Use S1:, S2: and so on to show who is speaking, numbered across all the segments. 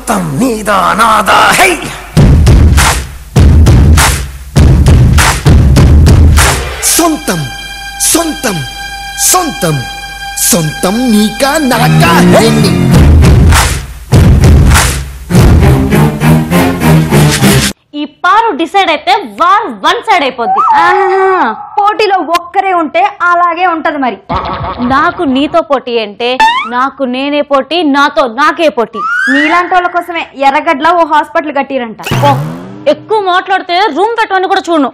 S1: సొంతం నీదా నాదా హై
S2: సొంతం సొంతం సొంతం సొంతం నీకా నాకా హే నీ
S3: ఈ పారు డిసైడ్ అయితే వార్ వన్ సైడ్ అయిపోద్ది
S4: ఆహాహా, పోటీలో ఒక్కరే ఉంటే అలాగే ఉంటది మరి
S3: నాకు నీతో పోటీ అంటే నాకు నేనే పోటీ నాతో నాకే పోటీ
S4: నీలాంటి వాళ్ళ కోసమే ఎర్రగడ్ల ఓ హాస్పిటల్ కట్టిరంట
S3: ఓ ఎక్కువ మాట్లాడితే రూమ్ పెట్టమని కూడా చూడు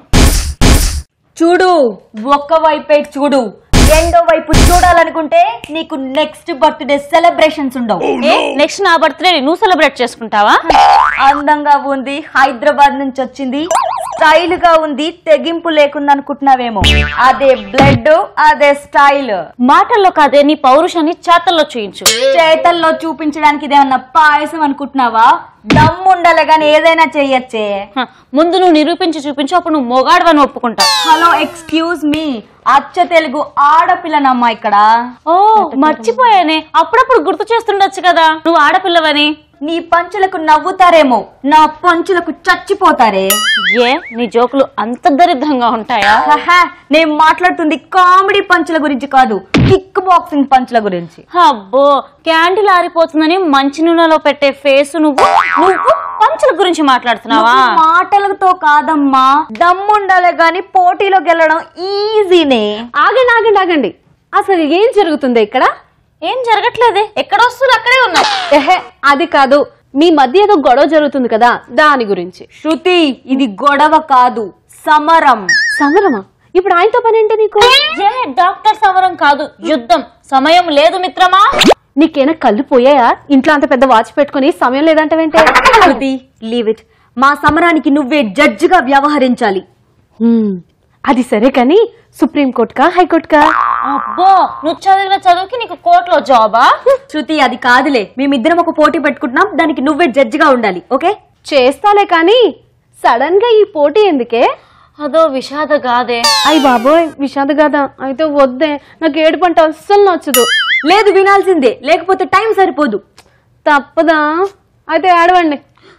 S4: చూడు ఒక్క వైపే చూడు రెండో వైపు చూడాలనుకుంటే నీకు నెక్స్ట్ బర్త్డే సెలబ్రేషన్స్ ఉండవు
S3: ఏ నెక్స్ట్ నా బర్త్డే నువ్వు సెలబ్రేట్ చేసుకుంటావా
S4: అందంగా ఉంది హైదరాబాద్ నుంచి వచ్చింది స్టైల్ గా ఉంది తెగింపు లేకుండా అనుకుంటున్నావేమో అదే బ్లడ్ అదే స్టైల్
S3: మాటల్లో కాదే నీ పౌరుషాన్ని చేతల్లో చూయించు
S4: చేతల్లో చూపించడానికి ఇదేమన్నా పాయసం అనుకుంటున్నావా దమ్ముండాలి గాని ఏదైనా చెయ్యొచ్చే
S3: హ, ముందు నువ్వు నిరూపించి చూపించు అప్పుడు నువ్వు మొగాడవని ఒప్పుకుంటా
S4: హలో ఎక్స్క్యూజ్ మీ అచ్చ తెలుగు ఆడపిల్లనమ్మా ఇక్కడ
S3: ఓ మర్చిపోయానే అప్పుడప్పుడు గుర్తు చేస్తుండొచ్చు కదా నువ్వు ఆడపిల్లవని
S4: నీ పంచులకు నవ్వుతారేమో నా పంచులకు చచ్చిపోతారే
S3: ఏ నీ జోకులు అంత దరిద్రంగా ఉంటాయా
S4: హహ, నేను మాట్లాడుతుంది కామెడీ పంచుల గురించి కాదు కిక్ బాక్సింగ్ పంచుల గురించి
S3: అబ్బో క్యాండిల్ ఆరిపోతుందని మంచి నూనెలో పెట్టే ఫేస్ నువ్వు నువ్వు పంచుల గురించి మాట్లాడుతున్నావా
S4: నువ్వు మాటలతో కాదమ్మా దమ్ముండాలి గాని పోటీలో గెలవడం ఈజీనే
S5: ఆగండి ఆగండి ఆగండి అసలు ఏం జరుగుతుంది ఇక్కడ
S3: ఏం జరగట్లేదే ఎక్కడ వస్తువులు అక్కడే ఉన్నాయి
S5: ఎహే అది కాదు మీ మధ్య ఏదో గొడవ జరుగుతుంది కదా దాని గురించి
S4: శృతి ఇది గొడవ కాదు సమరం
S5: సమరమా ఇప్పుడు ఆయనతో పని ఏంటి నీకు
S3: ఏ డాక్టర్ సమరం కాదు యుద్ధం సమయం లేదు మిత్రమా
S5: నీకేనా కళ్ళు పోయాయా ఇంట్లో అంత పెద్ద వాచ్ పెట్టుకుని సమయం లేదంటవేంటే
S4: శృతి లీవ్ ఇట్ మా సమరానికి నువ్వే జడ్జిగా వ్యవహరించాలి
S5: హ్మ్, అది సరే కానీ సుప్రీం కోర్టుకా హైకోర్టుకా
S3: అబ్బో నువ్వు చదివిన చదువుకి నీకు కోర్టులో జాబా
S4: శృతి అది కాదులే మేమిద్దరం ఒక పోటీ పెట్టుకుంటున్నాం దానికి నువ్వే జడ్జిగా ఉండాలి ఓకే
S5: చేస్తాలే కానీ సడన్ గా ఈ పోటీ ఎందుకే
S3: అదో విషాద గాదే
S5: అయ్యి బాబోయ్ విషాద కదా అయితే వద్దే నాకు ఏడు పంట అస్సలు నచ్చదు
S4: లేదు వినాల్సిందే లేకపోతే టైం సరిపోదు
S5: తప్పదా అయితే ఏడవండి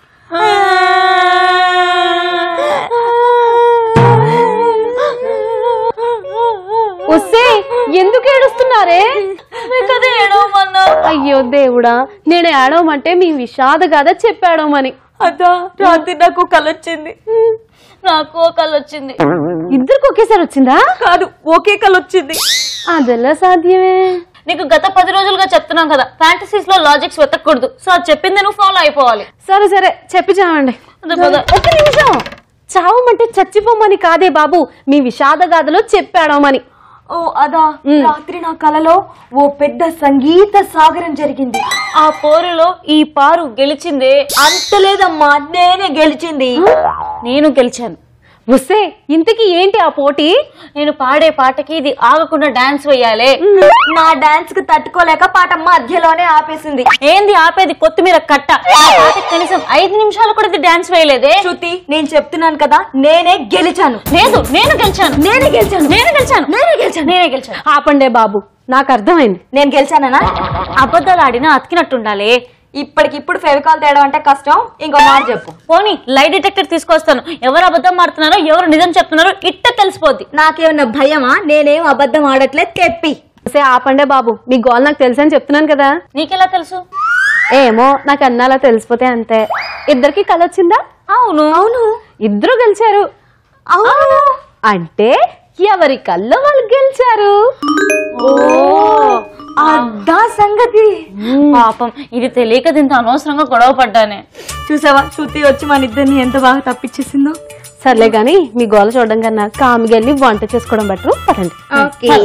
S5: వస్తే ఎందుకు ఏడుస్తున్నారే
S3: కదా ఏడవమన్నా
S5: అయ్యో దేవుడా నేను ఏడవమంటే మీ విషాద గాథ చెప్పాడమని
S4: అదా రాత్రి నాకు కలొచ్చింది
S3: నాకు కళ్ళు వచ్చింది
S5: ఇద్దరికి ఒకేసారి వచ్చిందా
S4: కాదు ఒకే కలొచ్చింది
S5: అదెలా సాధ్యమే
S3: నీకు గత పది రోజులుగా చెప్తున్నాం కదా ఫ్యాంటసీస్ లో లాజిక్స్ వెతకూడదు సో అది చెప్పింది నువ్వు ఫాలో అయిపోవాలి
S5: సరే సరే చెప్పి చావండి
S3: అదే పద.
S5: ఒక నిమిషం చావమంటే చచ్చిపోమని కాదే బాబు మీ విషాద గాథలో చెప్పాడమని
S4: ఓ అదా రాత్రి నా కలలో ఓ పెద్ద సంగీత సాగరం జరిగింది
S3: ఆ పోరులో ఈ పారు గెలిచిందే
S4: అంత లేదమ్మా నేనే గెలిచింది
S3: నేను గెలిచాను
S5: వస్తే ఇంతకీ ఏంటి ఆ పోటీ
S3: నేను పాడే పాటకి ఇది ఆగకుండా డాన్స్ వేయాలి
S4: నా డాన్స్ కి తట్టుకోలేక పాట మధ్యలోనే ఆపేసింది
S3: ఏంది ఆపేది కొత్తిమీర కట్ట ఆ పాటకి కనీసం ఐదు నిమిషాలు కూడా ఇది డాన్స్ వేయలేదే
S4: శృతి నేను చెప్తున్నాను కదా నేనే గెలిచాను
S3: లేదు నేను గెలిచాను
S4: నేనే గెలిచాను
S3: నేను గెలిచాను నేనే గెలిచాను నేనే గెలిచాను
S5: ఆపండే బాబు నాకు అర్థమైంది
S4: నేను గెలిచానా
S3: అబద్ధాలు ఆడినా అతికినట్టుండాలి
S4: ఇప్పటికిప్పుడు ఫెవికాల్ తేయడం అంటే కష్టం ఇంకో మాట చెప్పు
S3: పోనీ లై డిటెక్టర్ తీసుకొస్తాను ఎవరు అబద్ధం ఆడుతున్నారో ఎవరు నిజం చెప్తున్నారో ఇట్ట తెలిసిపోద్ది
S4: నాకేమన్నా భయమా నేనేం అబద్ధం ఆడట్లే తెప్పి
S5: వస్తే ఆపండే బాబు మీ గోల్ నాకు తెలుసు అని చెప్తున్నాను కదా
S3: నీకెలా తెలుసు
S5: ఏమో నాకు అన్నాలా తెలిసిపోతే అంతే ఇద్దరికి కల వచ్చిందా
S3: అవును
S4: అవును
S5: ఇద్దరు గెలిచారు
S4: అవును
S5: అంటే ఎవరి కల్లో వాళ్ళు గెలిచారు
S4: అద్దా సంగతి
S3: పాపం ఇది తెలియక దీంతో అనవసరంగా గొడవ పడ్డానే
S4: చూసావా శృతి వచ్చి మన ఇద్దరిని ఎంత బాగా తప్పించేసిందో
S5: సర్లే గాని మీ గోల చూడడం కన్నా కామికి వెళ్ళి వంట చేసుకోవడం బెటర్ పదండి
S4: ఓకే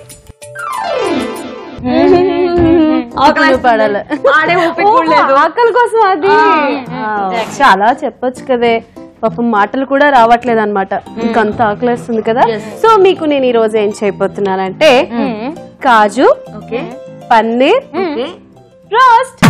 S5: ఆకలి పడాలి
S4: ఆడే ఓపిక కూడా లేదు.
S5: ఆకలి కోసం అది ఆ, చాలా చెప్పొచ్చు కదే పాపం మాటలు కూడా రావట్లేదు అనమాట ఇంకంత ఆకలిస్తుంది కదా సో మీకు నేను ఈ రోజు ఏం చేయబోతున్నానంటే kaju
S4: okay
S5: paneer
S4: okay
S5: roast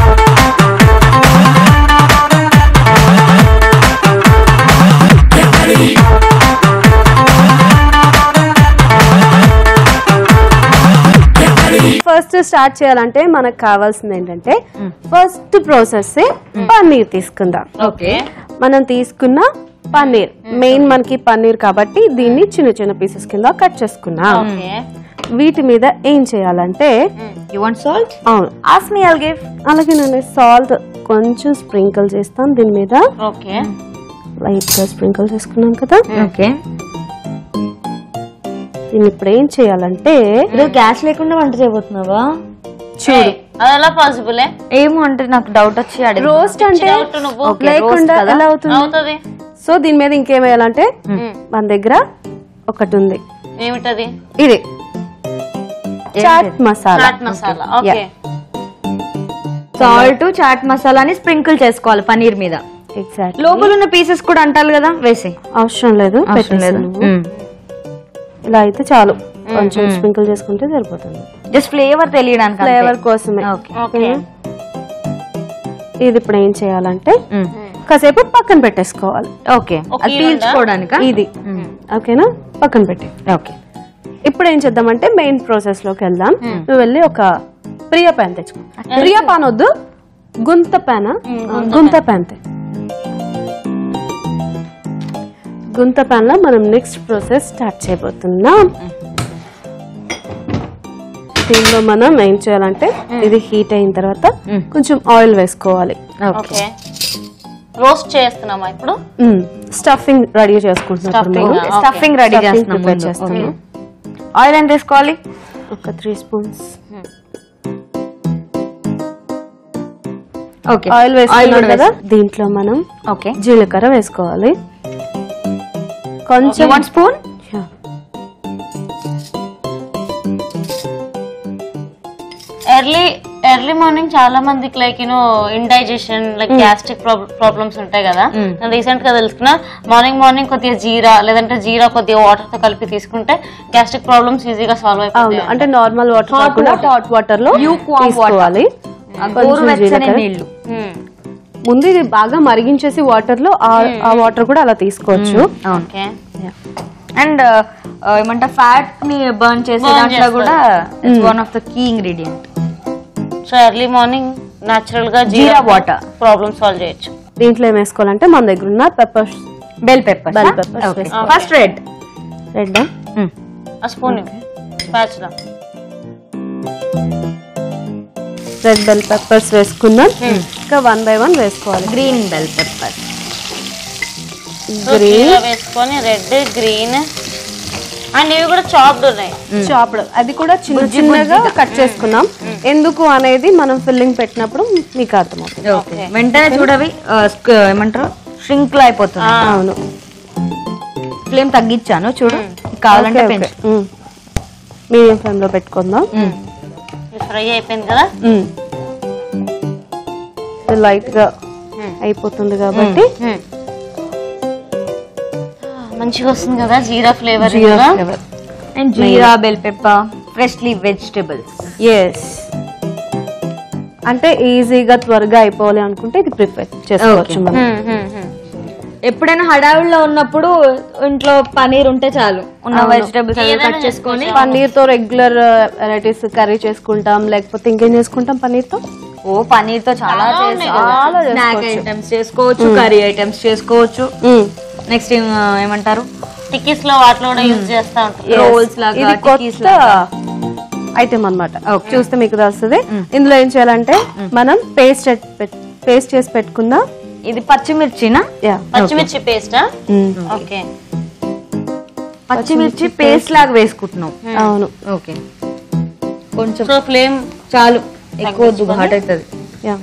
S5: first start చేయాలంటే మనకు కావాల్సింది ఏంటంటే ఫస్ట్ ప్రాసెస్ పన్నీర్ తీసుకుందాం
S4: ఓకే
S5: మనం తీసుకున్న పన్నీర్ మెయిన్ మనకి పన్నీర్ కాబట్టి దీన్ని చిన్న చిన్న పీసెస్ కింద కట్ చేసుకున్నాం
S3: ఓకే
S5: వీటి మీద ఏం చేయాలంటే
S4: యు వాంట్ సాల్ట్
S5: అవును
S4: ఆస్ మీ ఐల్ గివ్
S5: అలాగే నేను సాల్ట్ కొంచెం స్ప్రింకిల్ చేస్తాం దీని మీద
S3: ఓకే
S5: లైట్ గా స్ప్రింకిల్ చేసుకున్నాం కదా
S4: ఓకే
S5: దీన్ని ఇప్పుడు ఏం చేయాలంటే
S4: నువ్వు గ్యాస్ లేకుండా వంట చేయబోతున్నావా
S5: చూడు
S3: అది ఎలా పాసిబుల్
S4: ఏమో అంటే నాకు డౌట్ వచ్చి అడిగి
S5: రోస్ట్ అంటే
S3: డౌట్ నువ్వు
S4: Okay,
S5: లేకుండా
S4: roast కదా?
S5: ఎలా అవుతుంది
S3: అవుతుంది
S5: సో దీని మీద ఇంకేం వేయాలంటే మన దగ్గర ఒకటి ఉంది
S3: ఏమిటది
S5: ఇది చాట్ మసాలా
S3: చాట్ మసాలా ఓకే
S4: సాల్ట్ చాట్ మసాలాని స్ప్రింకిల్ చేసుకోవాలి పనీర్ మీద
S5: ఎగ్జాక్ట్
S4: లోపల ఉన్న పీసెస్ కూడా అంటారు కదా వేసి
S5: అవసరం లేదు
S4: అవసరం లేదు
S5: పెట్టేసి నువ్వు. ఇలా అయితే చాలు కొంచెం స్ప్రింకిల్ చేసుకుంటే సరిపోతుంది
S4: జస్ట్ ఫ్లేవర్ తెలియడానికి అంతే.
S5: ఫ్లేవర్ కోసమే
S4: ఓకే
S3: ఓకే
S5: ఇది ఇప్పుడు ఏం చేయాలంటే
S4: మ్మ్.
S5: కాసేపు పక్కన పెట్టేసుకోవాలి
S4: ఓకే
S3: ఒక
S4: అది
S3: ఈరుందా?
S4: పీల్చుకోవడానికా
S5: ఇది ఓకేనా పక్కన పెట్టి
S4: ఓకే
S5: ఇప్పుడు ఏం చేద్దామంటే మెయిన్ ప్రాసెస్ లోకి వెళ్దాం నువ్వు వెళ్ళి ఒక ప్రియా ప్యాన్ తెచ్చుకో ప్రియా పాన్ వద్దు గుంత ప్యాన్ గుంత ప్యాన్ తే గుంత ప్యాన్ లో మనం నెక్స్ట్ ప్రాసెస్ స్టార్ట్ చేయబోతున్నాం దీనిలో మనం ఏం చేయాలంటే ఇది హీట్ అయిన తర్వాత కొంచెం ఆయిల్ వేసుకోవాలి
S3: ఓకే రోస్ట్ చేస్తున్నామా ఇప్పుడు
S5: స్టఫింగ్ రెడీ చేసుకుంటున్నాం
S3: Stuffing,
S5: ఇప్పుడు
S3: ఆ,
S5: మనం.
S4: స్టఫింగ్ రెడీ
S5: Stuffing
S4: చేస్తున్నాం
S5: prepare
S4: ముందు.
S5: చేస్తున్నాం.
S4: Okay. ఆయిల్ ఎంత వేసుకోవాలి
S5: ఒక త్రీ స్పూన్స్
S4: ఓకే
S5: ఆయిల్ వేసుకున్నాం కదా దీంట్లో మనం
S4: ఓకే
S5: జీలకర్ర వేసుకోవాలి కొంచెం
S4: one spoon
S5: Yeah.
S3: Early early morning చాలా మందికి like you know indigestion like gastric problems ఉంటాయి కదా నేను రీసెంట్ గా తెలుసుకున్నా మార్నింగ్ మార్నింగ్ కొద్దిగా జీరా లేదంటే జీరా కొద్దిగా వాటర్ తో కలిపి తీసుకుంటే గ్యాస్ట్రిక్ ప్రాబ్లమ్స్ ఈజీగా సాల్వ్
S5: అవును
S3: అయిపోతాయి
S5: అంటే నార్మల్ వాటర్
S4: Hot
S5: కాకుండా
S4: water.
S5: హాట్ వాటర్ లో
S4: Lukewarm
S5: తీసుకోవాలి కొంచెం
S4: గోరువెచ్చని
S5: జీలకర్ర.
S4: నీళ్లు
S5: ముందు ఇది బాగా మరిగించేసి వాటర్ లో ఆ- ఆ వాటర్ కూడా అలా తీసుకోవచ్చు
S3: ఓకే
S4: అండ్ ఏమంటే ఫ్యాట్ ని బర్న్ చేసే
S3: Burn
S4: దాంట్లో
S3: చేస్తుంది.
S4: కూడా it's one of the key ingredient
S3: so early morning natural గా
S4: jeera
S3: jeera
S4: water.
S3: Problem solve చేయొచ్చు
S5: దీంట్లో ఏం వేసుకోవాలంటే మన దగ్గర ఉన్న pepper
S4: bell pepper
S5: Bell peppers వేసుకోవాలి.
S4: ఫస్ట్ రెడ్
S5: రెడ్
S3: ఆ స్పూన్ ప్యాచ్ లా
S5: రెడ్ బెల్ పెప్పర్స్ వేసుకుందాం ఇంకా వన్ బై వన్ వేసుకోవాలి
S4: green bell pepper
S5: green
S3: jeera వేసుకొని రెడ్ గ్రీన్ అండ్ ఇవి కూడా చాప్డ్ ఉన్నాయి
S5: చాప్డ్ అది కూడా చిన్న చిన్నగా కట్ చేసుకున్నాం ఎందుకు అనేది మనం ఫిల్లింగ్ పెట్టినప్పుడు మీకు అర్థమవుతుంది
S4: ఓకే వెంటనే చూడవి ఆ, స్క్- ఏమంటారు ష్రింక్ లో అయిపోతుంది
S5: అవును
S4: ఫ్లేమ్ తగ్గించాను చూడు కావాలంటే పెంచు
S5: మీడియం ఫ్లేమ్ లో పెట్టుకుందాం
S3: ఇది ఫ్రై అయిపోయింది కదా
S5: లైట్ గా అయిపోతుంది కాబట్టి
S3: మంచిగా వస్తుంది కదా జీరా ఫ్లేవర్
S5: జీరా
S3: కదా
S5: flavour
S4: and jeera bell pepper freshly vegetables
S5: yes అంటే ఈజీగా త్వరగా అయిపోవాలి అనుకుంటే ఇది ప్రిపేర్ చేసుకోవచ్చు
S4: Okay.
S5: మనం
S4: ఎప్పుడైనా హడావిడిలో ఉన్నప్పుడు ఇంట్లో పనీర్ ఉంటే చాలు ఉన్న
S5: అవును.
S4: వెజిటబుల్స్ అవి కట్ చేసుకొని
S5: పన్నీర్ తో రెగ్యులర్ వెరైటీస్ కర్రీ చేసుకుంటాం లేకపోతే ఇంకేం చేసుకుంటాం పన్నీర్ తో
S4: ఓ పనీర్ తో చాలా
S3: చాలా ఉన్నాయి
S5: చాలా
S4: స్నాక్
S5: చేసుకోవచ్చు.
S4: ఐటమ్స్ చేసుకోవచ్చు కర్రీ ఐటమ్స్ చేసుకోవచ్చు నెక్స్ట్ ఏమంటారు
S3: టిక్కీస్ లో వాటిలో కూడా యూజ్ చేస్తా ఉంటారు
S5: Yes.
S4: Rolls లాగా,
S5: ఇది
S4: tikkies
S5: కొత్త
S4: లాగా.
S5: ఐటమ్ అన్నమాట చూస్తే మీకు తెలుస్తుంది ఇందులో ఏం చేయాలంటే మనం పేస్ట్ పేస్ట్ చేసి పెట్టుకుందాం
S4: ఇది పచ్చిమిర్చినా
S5: యా
S3: పచ్చిమిర్చి పేస్ట్ ఓకే
S4: పచ్చిమిర్చి పేస్ట్ లాగా వేసుకుంటున్నాం
S5: అవును
S4: ఓకే కొంచెం
S3: సో ఫ్లేమ్
S4: చాలు ఎక్కువ వద్దు ఘాట్ అవుతుంది
S5: యా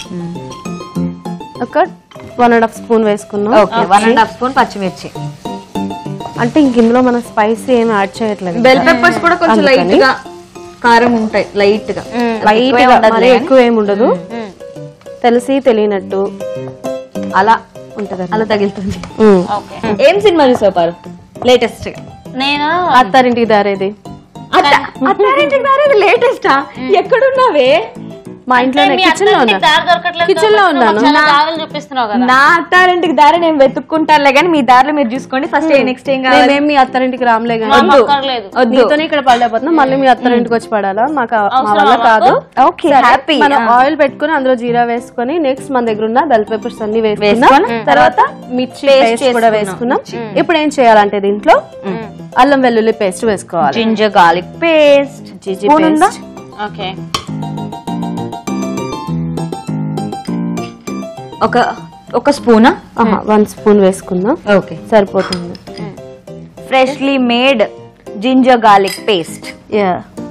S5: ఒక వన్ అండ్ హాఫ్ స్పూన్ వేసుకున్నాం
S4: okay one and half spoon పచ్చిమిర్చి
S5: అంటే ఇంక ఇందులో మనం స్పైసీ ఏమి యాడ్ చేయట్లేదు
S4: బెల్ పెప్పర్స్ కూడా కొంచెం లైట్
S5: అందుకని.
S4: గా కారం ఉంటాయి లైట్ గా
S5: లైట్
S4: ఎక్కువే
S5: గా
S4: ఉండదులే
S5: మరీ
S4: కానీ.
S5: ఎక్కువ ఏమి ఉండదు తెలిసి తెలియనట్టు అలా ఉంటది
S4: అలా తగులుతుంది
S3: ఓకే
S4: ఏం సినిమా చూసావు పారు లేటెస్ట్ గా
S3: నేను
S5: అత్తారింటికి దారేది
S4: అత్తారింటికి దారేది లేటెస్టా ఎక్కడున్నావే
S5: మా ఇంట్లోనే
S3: మీ
S5: కిచెన్ లో
S3: అత్తారింటికి
S5: ఉన్నా
S3: దారి దొరకట్లేదు
S5: కిచెన్ లో
S3: కాబట్టి
S5: ఉన్నాను
S3: మాకు చాలా దారులు చూపిస్తున్నావు కదా
S4: నా అత్తారింటికి దారి నేను వెతుక్కుంటానులే కానీ మీ దారిలో మీరు చూసుకోండి ఫస్ట్ నెక్స్ట్ ఏం కావాలి
S5: మేమేం మీ అత్తరింటికి రాములే కానీ
S3: మాకు అక్కర్లేదు
S5: మీతోనే ఇక్కడ పడలేకపోతున్నాం మళ్ళీ మీ అత్తరింటికి వచ్చి పడాలా మాకు ఆ- మా వల్ల కాదు
S4: ఓకే
S5: సరే,
S4: హ్యాపీ
S5: మనం ఆయిల్ పెట్టుకుని అందులో జీరా వేసుకొని నెక్స్ట్ మన దగ్గర ఉన్న బెల్ పేపర్స్ అన్ని వేసుకున్నాం
S4: వేసుకొని,
S5: తర్వాత మిర్చి పేస్ట్ కూడా వేసుకున్నాం ఇప్పుడు ఏం చేయాలంటే దీంట్లో అల్లం వెల్లుల్లి పేస్ట్ వేసుకోవాలి
S4: జింజర్ గార్లిక్ పేస్ట్
S5: జిజి
S4: Spoon ఉందా?
S5: పేస్ట్
S3: ఓకే
S4: ఒక ఒక స్పూనా
S5: వన్ స్పూన్ వేసుకుందాం
S4: ఓకే
S5: సరిపోతుంది
S4: freshly made ginger garlic paste
S5: yeah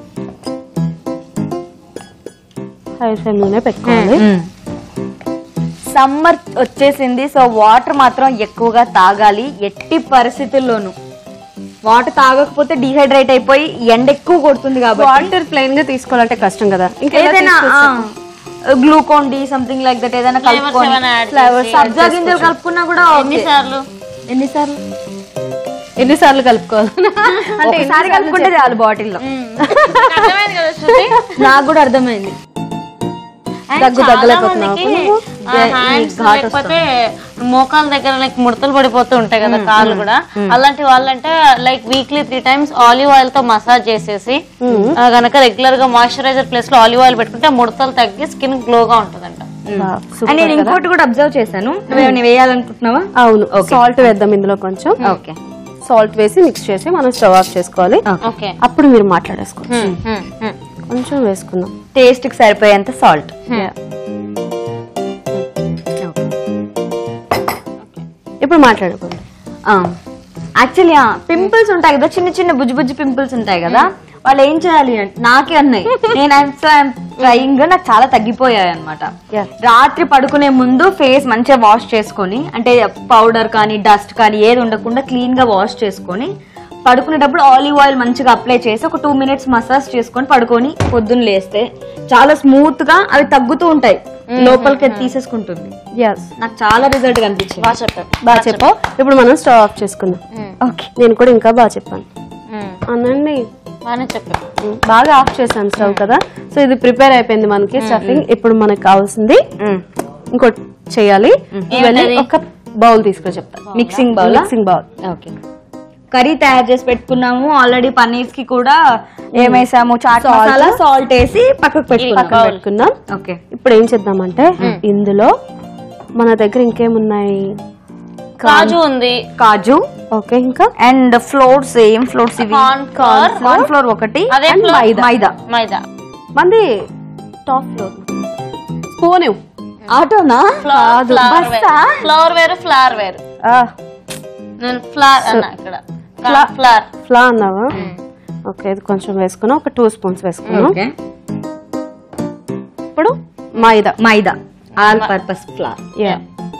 S5: high flame లోనే పెట్టుకోవాలి
S4: సమ్మర్ వచ్చేసింది సో వాటర్ మాత్రం ఎక్కువగా తాగాలి ఎట్టి పరిస్థితుల్లోనూ వాటర్ తాగకపోతే డిహైడ్రేట్ అయిపోయి ఎండ ఎక్కువ కొడుతుంది కాబట్టి
S5: వాటర్ ప్లెయిన్ గా తీసుకోవాలంటే కష్టం కదా ఇంకా
S4: ఏదైనా Glucon D something like that ఏదైనా కలుపుకొని
S3: ఏమైనా add
S4: ఫ్లేవర్స్
S3: చేసి
S4: సబ్జా గింజలు కలుపుకున్నా కూడా
S3: ఎన్నిసార్లు
S4: ఎన్నిసార్లు
S5: ఎన్నిసార్లు కలుపుకోవాలి
S4: అంటే ఒకసారి కలుపుకుంటే చాలు బాటిల్లో
S3: అర్థమైంది కదా శృతి
S4: నాకు కూడా అర్థమైంది
S3: And
S5: దగ్గు
S3: చాలా
S5: తగ్గలేకపోతున్నావా
S3: మందికి, ఆ, hands లేకపోతే మోకాల దగ్గర లైక్ ముడతలు పడిపోతూ ఉంటాయి కదా కాళ్ళు కూడా అలాంటి వాళ్ళంటే like weekly three times olive oil తో మసాజ్ చేసేసి ఆ, గనక రెగ్యులర్ గా మాయిశ్చరైజర్ ప్లేస్ లో ఆలివ్ ఆయిల్ పెట్టుకుంటే ముడతలు తగ్గి స్కిన్ గ్లో గా ఉంటుందంట
S4: అండ్ నేను ఇంకోటి కూడా అబ్జర్వ్ చేశాను నువ్వేమైనా వేయాలనుకుంటున్నావా
S5: అవును సాల్ట్ వేద్దాం ఇందులో కొంచెం
S4: ఓకే
S5: సాల్ట్ వేసి మిక్స్ చేసి మనం స్టవ్ ఆఫ్ చేసుకోవాలి
S3: ఓకే
S5: అప్పుడు మీరు మాట్లాడేసుకోవచ్చు కొంచెం వేసుకుందాం
S4: టేస్ట్ కి సరిపోయేంత సాల్ట్
S5: ఇప్పుడు మాట్లాడుకుందాం
S4: యాక్చువల్లీ పింపుల్స్ ఉంటాయి కదా చిన్న చిన్న బుజ్జి బుజ్జి పింపుల్స్ ఉంటాయి కదా వాళ్ళు ఏం చేయాలి అంటే నాకే అన్నాయి నేను ట్రయింగ్ నాకు చాలా తగ్గిపోయాయి అనమాట
S5: Yeah.
S4: రాత్రి పడుకునే ముందు ఫేస్ మంచిగా వాష్ చేసుకొని అంటే పౌడర్ కానీ డస్ట్ కానీ ఏది ఉండకుండా క్లీన్ గా వాష్ చేసుకొని పడుకునేటప్పుడు ఆలివ్ ఆయిల్ మంచిగా అప్లై చేసి ఒక టూ మినిట్స్ మసాజ్ చేసుకొని పడుకొని పొద్దున్న లేస్తే చాలా స్మూత్ గా అవి తగ్గుతూ ఉంటాయి లోపలికి అది తీసేసుకుంటుంది
S5: ఎస్
S4: నాకు చాలా రిజల్ట్ కనిపించింది
S3: బాగా చెప్పారు
S5: బాగా చెప్పావు ఇప్పుడు మనం స్టవ్ ఆఫ్ చేసుకుందాం
S4: ఓకే
S5: నేను కూడా ఇంకా బాగా చెప్పాను అనండి
S3: బాగానే చెప్పారు
S5: బాగా ఆఫ్ చేశాను స్టవ్ కదా సో ఇది ప్రిపేర్ అయిపోయింది మనకి స్టఫింగ్ ఇప్పుడు మనకి కావాల్సింది ఇంకోటి చేయాలి ఇవన్నీ
S3: ఏంటది?
S5: ఒక బౌల్ తీసుకుని చెప్తాను
S4: mixing bowl
S5: mixing bowl
S4: okay curry తయారు చేసి పెట్టుకున్నాము ఆల్రెడీ పన్నీర్స్ కి కూడా ఏమేసాము చాట్ మసాలా సాల్ట్ వేసి పక్కకు పెట్టుకున్నాం
S5: పక్కన పెట్టుకుందాం
S4: ఓకే
S5: ఇప్పుడు ఏం చేద్దామంటే ఇందులో మన దగ్గర ఇంకేమున్నాయి
S3: కాజు ఉంది
S4: కాజు
S5: ఓకే ఇంకా
S4: అండ్ ఫ్లోర్స్ ఏం ఫ్లోర్స్ ఇవి
S3: Corn flour.
S4: కార్న్ ఫ్లోర్ ఒకటి
S3: అదే
S4: and
S3: flour.
S4: మైదా మైదా
S3: మైదా
S5: మంది టాప్ ఫ్లోర్ స్పూన్
S4: ఆటోనా
S3: ఫ్లవర్ ఫ్లవర్
S4: బస్సా?
S3: ఫ్లవర్ వేరు ఫ్లవర్ వేరు నేను ఫ్లవర్ అన్నా ఇక్కడ ఫ్లవర్
S5: ఫ్లా అన్నావా ఓకే ఇది కొంచెం వేసుకున్నాం ఒక టూ స్పూన్స్ వేసుకున్నాం
S4: ఓకే
S5: ఇప్పుడు maida
S4: maida all purpose flour
S5: Yeah.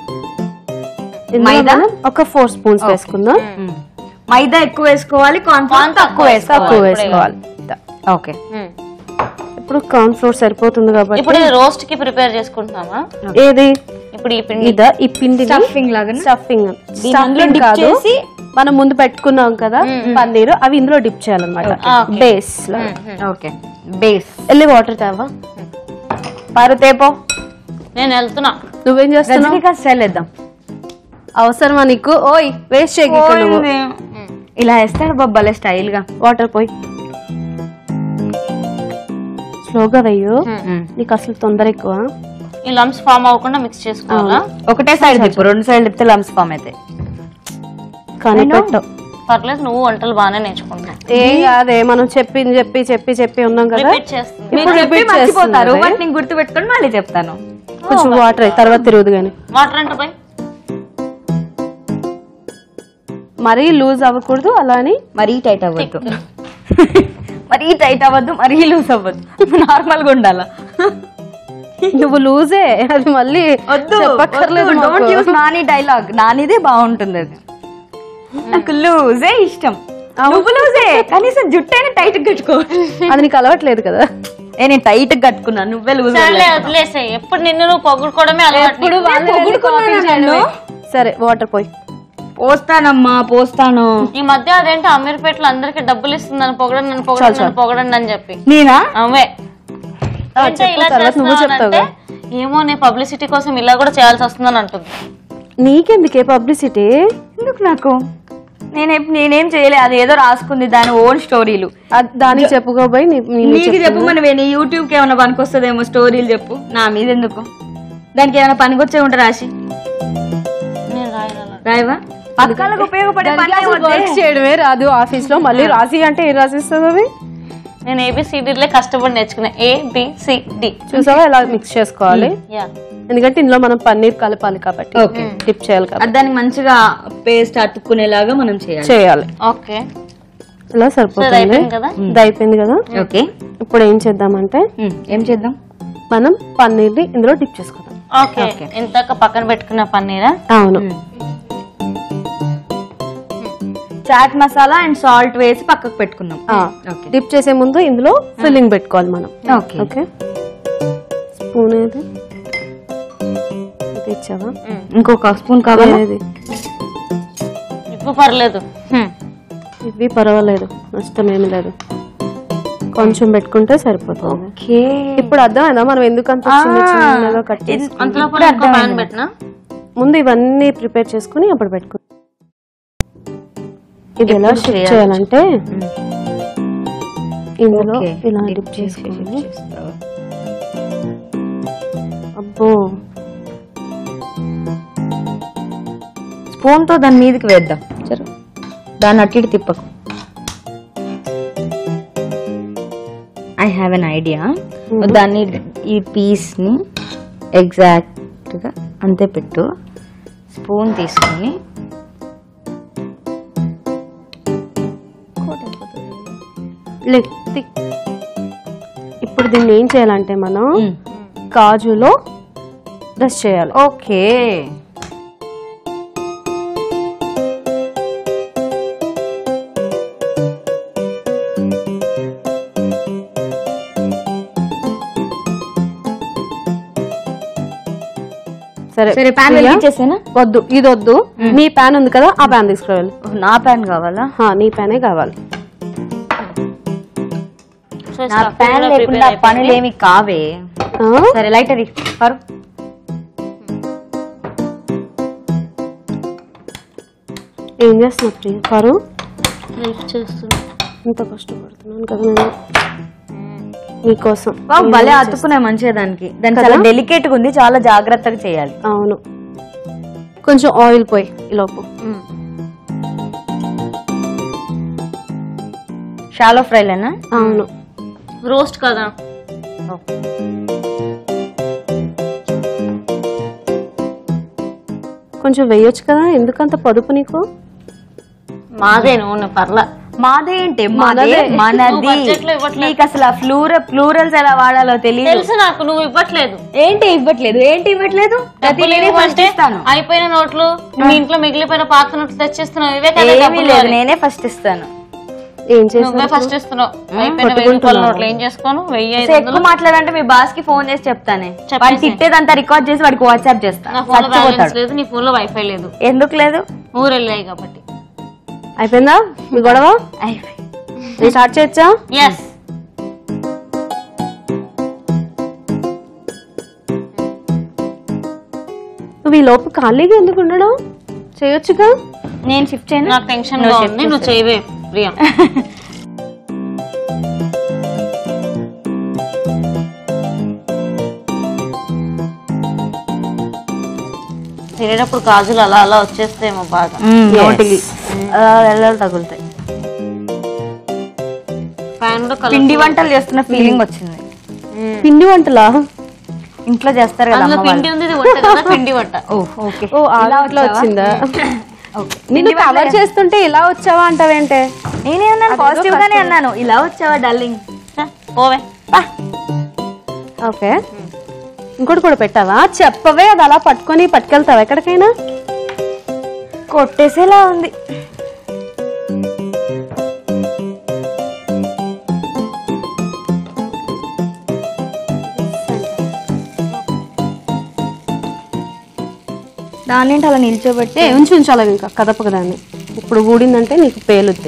S4: మైదా?
S5: మైదా ఒక ఫోర్ స్పూన్స్ వేసుకుందాం
S4: మైదా ఎక్కువ వేసుకోవాలి కార్న్ ఫ్లోర్ తక్కువ
S5: తక్కువ
S4: వేసుకోవాలి
S5: వేసుకోవాలి
S4: ఓకే
S5: ఇప్పుడు కార్న్ ఫ్లోర్ సరిపోతుంది కాబట్టి
S3: ఇప్పుడు రోస్ట్ కి ప్రిపేర్ చేసుకుంటున్నామా
S5: ఏది
S3: ఇప్పుడు ఈ పిండి
S5: ఇదా ఈ పిండి
S4: స్టఫింగ్ లాగా
S5: స్టఫింగ్
S4: దీని అందులో dip
S5: కాదు
S4: చేసి
S5: మనం ముందు పెట్టుకున్నాం కదా పన్నీరు అవి ఇందులో డిప్ చేయాలన్నమాట
S3: Okay.
S5: బేస్ లో
S4: ఓకే బేస్
S5: వెళ్ళి వాటర్ తేవా
S4: పరుతేపో
S3: నేను వెళ్తున్నా
S5: నువ్వేం చేస్తున్నావు
S4: రజనీకాంత్ స్టైల్ వేద్దాం
S5: అవసరమా నీకు ఓయ్ వేస్ట్ చేయకు ఇక్కడ నువ్వు
S4: ఇలా వేస్తాడు బొబ్బలే స్టైల్ గా
S5: వాటర్ పోయి స్లోగా వెయ్యు నీకు అసలు తొందర ఎక్కువ
S3: ఈ లంప్స్ ఫామ్ అవ్వకుండా మిక్స్ చేసుకోవాలా
S4: ఒకటే సైడ్ తిప్పు రెండు సైడ్ తిప్పితే లంప్స్ ఫామ్ అయితే
S5: కానీ
S4: I know.
S5: పెట్టు
S3: పర్లేదు నువ్వు వంటలు బాగానే నేర్చుకుంటున్నావు
S5: ఏం కాదే మనం చెప్పి చెప్పి చెప్పి చెప్పి ఉన్నాం కదా
S3: రిపీట్ చేస్తుంది
S5: ఇప్పుడు
S4: మీరు చెప్పి
S5: repeat
S4: మర్చిపోతారు
S5: చేస్తుంది.
S4: బట్ నేను గుర్తు పెట్టుకొని మళ్ళీ చెప్తాను
S5: కొంచెం వాటర్ అయ్యి తర్వాత తిరుగుదు కానీ
S3: వాటర్ అంటే పోయి
S5: మరీ లూజ్ అవ్వకూడదు అలా అని
S4: మరీ టైట్ అవ్వద్దు మరీ టైట్ అవ్వద్దు మరీ లూజ్ అవ్వద్దు నార్మల్ గా ఉండాలా
S5: నువ్వు లూజే అది మళ్ళీ
S4: వద్దు
S5: చెప్పక్కర్లేదు
S4: డోంట్
S5: మాకు.
S4: యూస్ నాని డైలాగ్ నానిదే బాగుంటుంది అది నాకు లూజే ఇష్టం నువ్వు లూజే కనీసం జుట్టైనా టైట్ కట్టుకో
S5: అది నీకు అలవట్లేదు కదా
S4: ఏ, నేను టైట్ కట్టుకున్నా నువ్వే లూజ్
S3: సరేలే వదిలేసే ఎప్పుడు నిన్ను నువ్వు పొగుడుకోవడమే అలవాటు
S5: ఎప్పుడు
S3: నీకు.
S5: వాళ్ళని వెళ్ళి
S4: పొగుడుకున్నానా
S5: copy చేయడమే.
S4: నన్ను?
S5: సరే వాటర్ పోయి
S4: పోస్తానమ్మా పోస్తాను
S3: ఈ మధ్య అదేంటి అమీర్పేటలో అందరికి డబ్బులు ఇస్తుందని పొగడండి నన్ను పొగడండి నన్ను పొగడండి అని చెప్పి
S4: నేనా
S3: అవే ఏంటో
S5: చెప్పు,
S3: ఇలా
S5: తర్వాత నువ్వు
S3: చేస్తున్నావు అంటే, ఏమో నేను పబ్లిసిటీ కోసం ఇలా కూడా చేయాల్సి వస్తుందని అంటుంది
S5: నీకెందుకే పబ్లిసిటీ
S4: ఎందుకు నాకు నేనే నేనేం చేయలే అది ఏదో రాసుకుంది దాని ఓన్ స్టోరీలు
S5: దానికి చెప్పుకోబోయి నీ- నీ-
S4: నీకు చెప్పు మన నీ యూట్యూబ్ కి ఏమైనా పనికొస్తుందేమో స్టోరీలు చెప్పు నా మీద ఎందుకు దానికి ఏమైనా పనికొచ్చే ఉంటే రాసి
S3: నేను రాయగలను
S4: రాయవా పక్కలకు ఉపయోగపడే పని
S5: దానికి అసలు వర్క్ చేయడమే రాదు ఆఫీస్ లో మళ్ళీ రాసి అంటే ఏం రాసిస్తుంది అది
S3: నేను ఏబిసిడీలే కష్టపడి నేర్చుకున్నా ఏ బి సి డి
S5: చూసావా ఎలా మిక్స్ చేసుకోవాలి
S3: యా
S5: ఎందుకంటే ఇందులో మనం పన్నీర్ కలపాలి కాబట్టి టిప్ చేయాలి కాబట్టి
S4: అది దానికి మంచిగా పేస్ట్ అతుక్కునేలాగా మనం చేయాలి
S5: చేయాలి
S3: ఓకే
S5: ఇలా
S3: సో
S5: సరిపోతుంది
S3: అయిపోయింది కదా
S5: ఇది అయిపోయింది కదా
S4: ఓకే
S5: ఇప్పుడు ఏం చేద్దామంటే
S4: ఏం చేద్దాం
S5: మనం పన్నీర్ని ఇందులో డిప్ చేసుకుందాం
S3: ఓకే ఇంతక పక్కన పెట్టుకున్న పన్నీరా
S5: అవును
S4: చాట్ మసాలా అండ్ సాల్ట్ వేసి పక్కకు పెట్టుకుందాం ఓకే
S5: డిప్ చేసే ముందు ఇందులో ఫిల్లింగ్ పెట్టుకోవాలి మనం
S4: ఓకే
S5: ఓకే స్పూన్ ఏది ఇది ఇచ్చావా
S4: ఇంకొక స్పూన్ కావాలి
S5: ఏది
S3: ఇప్పుడు పర్లేదు
S5: ఇవి పర్వాలేదు నష్టం ఏమి లేదు కొంచెం పెట్టుకుంటే సరిపోతుంది
S4: ఓకే
S5: ఇప్పుడు అర్థమైందా మనం ఎందుకు అంత చిన్న చిన్నగా కట్ చేసి
S3: అంతలో కూడా ఇంకో ప్యాన్ పెట్టినా
S5: ముందు ఇవన్నీ ప్రిపేర్ చేసుకుని అప్పుడు పెట్టుకో ఇది ఎలా
S4: ఎప్పుడు
S5: షిఫ్ట్
S4: చేయాలి?
S5: చేయాలంటే ఇందులో
S4: ఓకే.
S5: ఇలా
S4: Dip
S5: డిప్
S4: చేసి
S5: చేసుకుని
S4: చేస్తావా?
S5: అబ్బో
S4: స్పూన్ తో దాని మీదకి వేద్దాం సరే దాన్ని అటు ఇటు తిప్పకు ఐ హ్యావ్ ఎన్ ఐడియా దాన్ని ఈ పీస్ ని ఎగ్జాక్ట్ గా అంతే పెట్టు స్పూన్ తీసుకొని
S5: లే, తీ. ఇప్పుడు దీన్ని ఏం చేయాలంటే మనం కాజులో డస్ట్ చేయాలి
S4: ఓకే
S5: సరే
S4: సరే ప్యాన్
S5: ప్రియా,
S4: వెలిగించేసేనా
S5: వద్దు ఇది వద్దు నీ ప్యాన్ ఉంది కదా ఆ ప్యాన్ తీసుకురావాలి
S4: నా ప్యాన్ కావాలా
S5: హా, నీ ప్యానే కావాలి
S3: సో
S4: నా
S3: stuffing
S4: ప్యాన్
S3: కూడా
S4: లేకుండా
S3: prepare
S4: పనులు ఏమి కావే
S5: ఆ?
S4: సరే లైటర్ పరు
S5: ఏం చేస్తున్నా ప్రియ కారు
S3: హెల్ప్ చేస్తుంది
S5: ఇంత కష్టపడుతున్నాను కదా నేను నీకోసం
S4: వావ్, భలే అతుక్కున్నాయి మంచిగా దానికి దానికి చాలా డెలికేట్ గా ఉంది చాలా జాగ్రత్తగా చేయాలి
S5: అవును కొంచెం ఆయిల్ పోయి ఈలోపు
S4: షాలో ఫ్రైలేనా
S5: అవును
S3: రోస్ట్ కదా
S5: కొంచెం వేయొచ్చు కదా ఎందుకంత పొదుపు నీకు
S3: మాదే నూనె పర్ల
S4: మాదే ఏంటి మాదే
S3: నువ్వు
S4: మనది
S3: budget లో ఇవ్వట్లేదు.
S4: నీకు అసలు ఆ ఫ్లూర ఫ్లూరల్స్ ఎలా వాడాలో తెలియదు
S3: తెలుసు నాకు నువ్వు ఇవ్వట్లేదు
S4: ఏంటి ఇవ్వట్లేదు ఏంటి ఇవ్వట్లేదు ప్రతి
S3: డబ్బులు
S4: నేనే first
S3: ఇవ్వమంటే
S4: ఇస్తాను
S3: అయిపోయిన నోట్లు మీ ఇంట్లో మిగిలిపోయిన పాత నోట్లు తెచ్చిస్తున్నావు ఇవే కదా
S4: ఏమీ
S3: డబ్బులు
S4: లేదు
S3: అని.
S4: నేనే ఫస్ట్ ఇస్తాను
S5: ఏం
S3: నువ్వే
S5: చేసావు
S3: ఫస్ట్ ఇస్తున్నావు అయిపోయిన వెయ్యి రూపాయల నోట్లు ఏం చేసుకోను వెయ్యి ఐదు
S4: సో ఎక్కువ మాట్లాడంటే మీ బాస్ కి ఫోన్ చేసి చెప్తానే
S3: చెప్పేసి.
S4: వాడు తిట్టేదంతా రికార్డ్ చేసి వాడికి వాట్సాప్ చేస్తా
S3: నా ఫోన్ లో బ్యాలెన్స్
S4: చచ్చిపోతాడు
S3: లేదు నీ ఫోన్ లో వైఫై లేదు
S4: ఎందుకు లేదు
S3: ఊరు వెళ్ళాయి కాబట్టి
S5: అయిపోయిందా మీ గొడవ
S4: అయిపోయి
S5: నేను స్టార్ట్ చేయొచ్చా
S3: ఎస్
S5: నువ్వు ఈ లోపు ఖాళీగా ఎందుకు ఉండడం చేయొచ్చుగా
S4: నేను షిఫ్ట్ చేయను
S3: నాకు టెన్షన్ గా ఉంది నువ్వు చేయవే ప్రియా తినేటప్పుడు గాజులు అలా అలా వచ్చేస్తేమో బాగా
S4: నోటికి వెళ్ళాలి తగులుతాయి
S3: ఫ్యాన్ లో
S4: పిండి వంటలు చేస్తున్న ఫీలింగ్ వచ్చింది
S5: పిండి వంటలా
S4: ఇంట్లో చేస్తారు కదా
S3: అందులో
S4: అమ్మ
S3: పిండి ఉంది ఇది వంట కదా పిండి వంట
S4: వాళ్ళు. ఓకే
S5: ఓ ఆలో వచ్చిందా నిన్ను కవర్ చేస్తుంటే ఇలా వచ్చావా అంటావేంటే
S4: నేనే అన్నాను పాజిటివ్ గానే అన్నాను ఇలా వచ్చావా డల్లింగ్
S3: ఛ, పోవే
S5: ఓకే ఇంకోటి కూడా పెట్టావా చెప్పవే అది అలా పట్టుకొని పట్టుకెళ్తావా ఎక్కడికైనా
S4: కొట్టేసేలా ఉంది దాన్ని ఏంటి అలా నిల్చోబెట్టి
S5: ఏ ఉంచి ఉంచాలి ఇంకా కదపక దాన్ని ఇప్పుడు ఊడిందంటే నీకు పేలుద్ది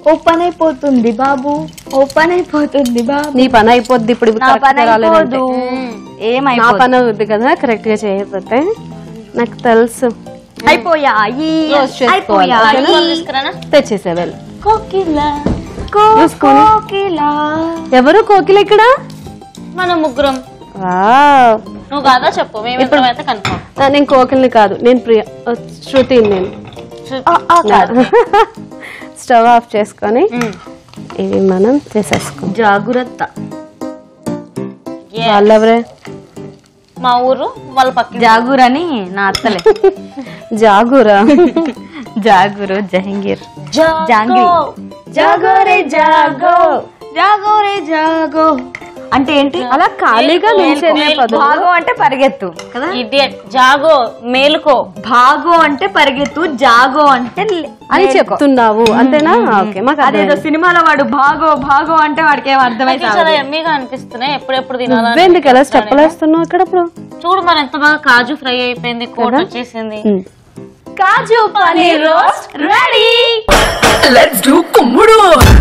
S4: ఓపెన్ అయిపోతుంది బాబు ఓపెన్ అయిపోతుంది బాబు
S5: నీ పని అయిపోద్ది ఇప్పుడు
S4: నా
S5: correct
S4: పని
S5: గా రాలేదంటే.
S4: అయిపోదు
S5: నా
S4: ఏమైపోదు
S5: పని అవుద్ది కదా కరెక్ట్ గా చేయకపోతే నాకు తెలుసు
S4: అయిపోయాయి
S5: Close చేసుకోవాలి.
S4: అయిపోయాయి
S3: పాలు తీసుకురానా
S5: తెచ్చేసే వెళ్ళి
S3: కోకిల
S5: చూసుకొని.
S4: కోకిలా.
S5: ఎవరు కోకిల ఇక్కడ
S3: మన ముగ్గురం
S5: వావ్.
S3: నువ్వు కాదా చెప్పు మేము ఇద్దరం అయితే కన్ఫర్మ్
S5: ఆ, నేను కోకిల్ని కాదు నేను ప్రియ ఆ, శృతిని నేను
S4: ఆ, ఆ, కాదు.
S5: స్టవ్ ఆఫ్ చేసుకొని ఇవి మనం చేసేసుకుంటాం
S4: జాగ్రత్త
S5: వాళ్ళెవరే
S3: మా ఊరు వాళ్ళ పక్కన
S4: జాగూరని నా అత్తలే
S5: జాగురా
S4: జాగూరు జహంగీర్
S3: జాంగ్రీ
S4: జాంగ్రీ జాగో రే జాగో జాగో రే జాగో అంటే ఏంటి
S5: అలా ఖాళీగా
S3: మేల్కో,
S5: నిల్చొనే
S3: మేల్కో.
S5: పదులు
S4: భాగో అంటే పరిగెత్తు కదా
S3: ఇడియట్ జాగో మేలుకో
S4: భాగో అంటే పరిగెత్తు జాగో అంటే లే-
S5: అని
S4: మేల్కో.
S5: చెప్తున్నావు అంతేనా ఓకే మాకు
S4: అదేదో
S5: అర్థమైంది.
S4: సినిమాలో వాడు భాగో భాగో అంటే వాడికి ఏం
S3: నాకు
S4: అర్థమైతే
S3: చాలా ఎమ్మీగా అనిపిస్తున్నాయి ఎప్పుడెప్పుడు తినాలని
S5: నువ్వెందుకు ఎలా స్టెప్పులు వేస్తున్నావు ఇక్కడ ఇప్పుడు
S3: చూడు మరి ఎంత బాగా కాజు ఫ్రై అయిపోయింది కోట్ వచ్చేసింది
S5: ఉమ్.
S4: Kaju paneer roast ready
S1: let's do కుమ్ముడు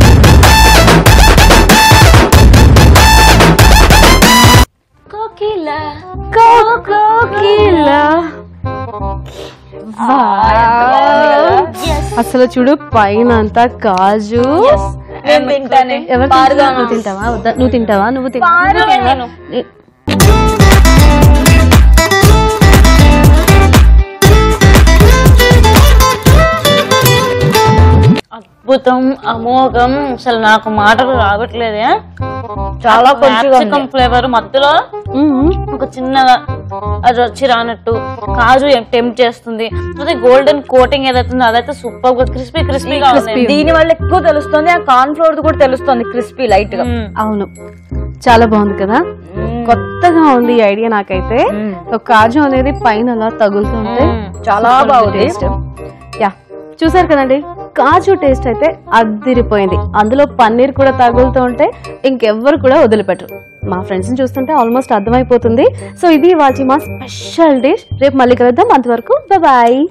S3: కోకిల
S5: కోకిలా. అసలు చూడు పైన అంతా కాజు
S4: నేను తింటానే
S5: ఎవరు తింటారు? నువ్వు తింటావా వద్దా? నువ్వు తింటావా నువ్వు
S3: పారు
S5: తింటావా
S3: నేను. అద్భుతం అమోఘం అసలు నాకు మాటలు రావట్లేదే చాలా క్యాప్సికం ఫ్లేవర్ మధ్యలో ఒక చిన్నగా అది వచ్చి రానట్టు కాజు టెంప్ట్ చేస్తుంది అదే గోల్డెన్ కోటింగ్ ఏదైతే ఉందో అదైతే సూపర్ గా క్రిస్పీ క్రిస్పీగా ఉంది
S4: దీని వల్ల ఎక్కువ తెలుస్తుంది ఆ కార్న్ ఫ్లోర్ కూడా తెలుస్తుంది క్రిస్పీ లైట్ గా
S3: మ్మ్.
S5: అవును చాలా బాగుంది కదా కొత్తగా ఉంది ఈ ఐడియా నాకైతే ఒక కాజు అనేది పైన అలా తగులుతుంటే
S4: చాలా బాగుంది.
S5: టేస్ట్ యా చూసారు కదండి కాజు టేస్ట్ అయితే అద్దిరిపోయింది అందులో పన్నీర్ కూడా తగులుతూ ఉంటే ఇంకెవ్వరు కూడా వదిలిపెట్టరు మా ఫ్రెండ్స్ ని చూస్తుంటే ఆల్మోస్ట్ అర్థమైపోతుంది సో ఇది వాచి మా స్పెషల్ డిష్ రేపు మళ్ళీ కలుద్దాం అంతవరకు బాయ్